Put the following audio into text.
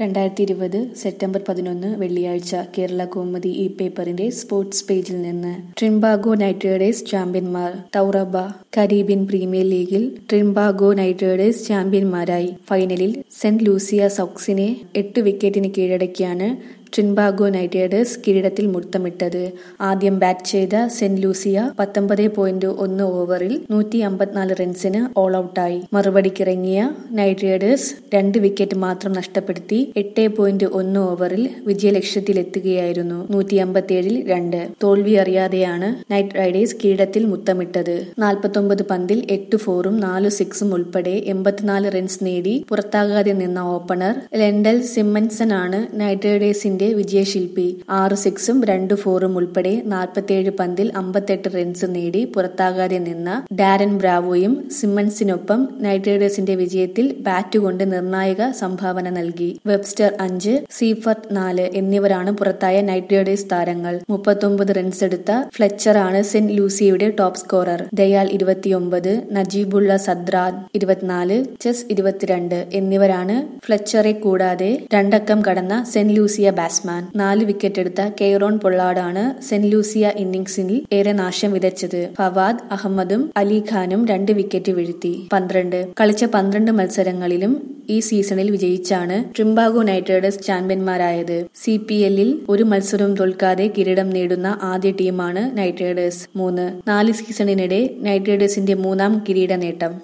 രണ്ടായിരത്തി ഇരുപത് സെപ്റ്റംബർ പതിനൊന്ന് വെള്ളിയാഴ്ച കേരള കൗമുദി ഈ പേപ്പറിന്റെ സ്പോർട്സ് പേജിൽ നിന്ന് ട്രിംബാഗോ നൈറ്റ് റൈഡേഴ്സ് ചാമ്പ്യന്മാർ തൗറബ കരീബിയൻ പ്രീമിയർ ലീഗിൽ ട്രിംബാഗോ നൈറ്റ് റൈഡേഴ്സ് ചാമ്പ്യന്മാരായി ഫൈനലിൽ സെന്റ് ലൂസിയ സോക്സിനെ എട്ട് വിക്കറ്റിന് കീഴടക്കിയാണ് ട്രിൻബാഗോ നൈറ്റ് റൈഡേഴ്സ് കിരീടത്തിൽ മുത്തമിട്ടത് ആദ്യം ബാറ്റ് ചെയ്ത സെന്റ് ലൂസിയ പത്തൊമ്പത് പോയിന്റ് ഒന്ന് ഓവറിൽ നൂറ്റി അമ്പത്തിനാല് റൺസിന് ഓൾ ഔട്ടായി മറുപടിക്കിറങ്ങിയ നൈറ്റ് റൈഡേഴ്സ് രണ്ട് വിക്കറ്റ് മാത്രം നഷ്ടപ്പെടുത്തി എട്ട് പോയിന്റ് ഒന്ന് ഓവറിൽ വിജയലക്ഷ്യത്തിലെത്തുകയായിരുന്നു നൂറ്റി അമ്പത്തിയേഴിൽ രണ്ട് തോൽവി അറിയാതെയാണ് നൈറ്റ് റൈഡേഴ്സ് കിരീടത്തിൽ മുത്തമിട്ടത് നാൽപ്പത്തൊമ്പത് പന്തിൽ എട്ട് ഫോറും നാലു സിക്സും ഉൾപ്പെടെ എൺപത്തിനാല് റൺസ് നേടി പുറത്താകാതെ നിന്ന ഓപ്പണർ ലെൻഡൽ സിമ്മൻസൺ ആണ് നൈറ്റ് റൈഡേഴ്സിന്റെ വിജയശില്പി ആറ് സിക്സും രണ്ട് ഫോറും ഉൾപ്പെടെ നാൽപ്പത്തിയേഴ് പന്തിൽ അമ്പത്തെട്ട് റൺസ് നേടി പുറത്താകാതെ നിന്ന ഡാരൻ ബ്രാവോയും സിമ്മൻസിനൊപ്പം നൈറ്റ് റൈഡേഴ്സിന്റെ വിജയത്തിൽ ബാറ്റ് കൊണ്ട് നിർണായക സംഭാവന നൽകി വെബ്സ്റ്റർ അഞ്ച് സീഫർട്ട് നാല് എന്നിവരാണ് പുറത്തായ നൈറ്റ് റൈഡേഴ്സ് താരങ്ങൾ മുപ്പത്തൊമ്പത് റൺസ് എടുത്ത ഫ്ലെച്ചർ ആണ് സെന്റ് ലൂസിയുടെ ടോപ്പ് സ്കോറർ ദയാൽ ഇരുപത്തിയൊമ്പത് നജീബുള്ള സദ്രാൻ ഇരുപത്തിനാല് ചെസ് ഇരുപത്തിരണ്ട് എന്നിവരാണ് ഫ്ലെച്ചറെ കൂടാതെ രണ്ടക്കം കടന്ന സെന്റ് ലൂസിയ ബാറ്റ്സ്മാൻ നാല് വിക്കറ്റ് എടുത്ത കെയ്റോൺ പൊള്ളാടാണ് സെന്റ് ലൂസിയ ഇന്നിംഗ്സിൽ ഏറെ നാശം വിതച്ചത് ഫവാദ് അഹമ്മദും അലി ഖാനും രണ്ട് വിക്കറ്റ് വീഴ്ത്തി പന്ത്രണ്ട് കളിച്ച പന്ത്രണ്ട് മത്സരങ്ങളിലും ഈ സീസണിൽ വിജയിച്ചാണ് ട്രിംബാഗോ നൈറ്റ് റൈഡേഴ്സ് ചാമ്പ്യന്മാരായത് സി പി എല്ലിൽ ഒരു മത്സരവും തോൽക്കാതെ കിരീടം നേടുന്ന ആദ്യ ടീമാണ് നൈറ്റ് റൈഡേഴ്സ് മൂന്ന് നാല് സീസണിനിടെ നൈറ്റ് റൈഡേഴ്സിന്റെ മൂന്നാം കിരീട നേട്ടം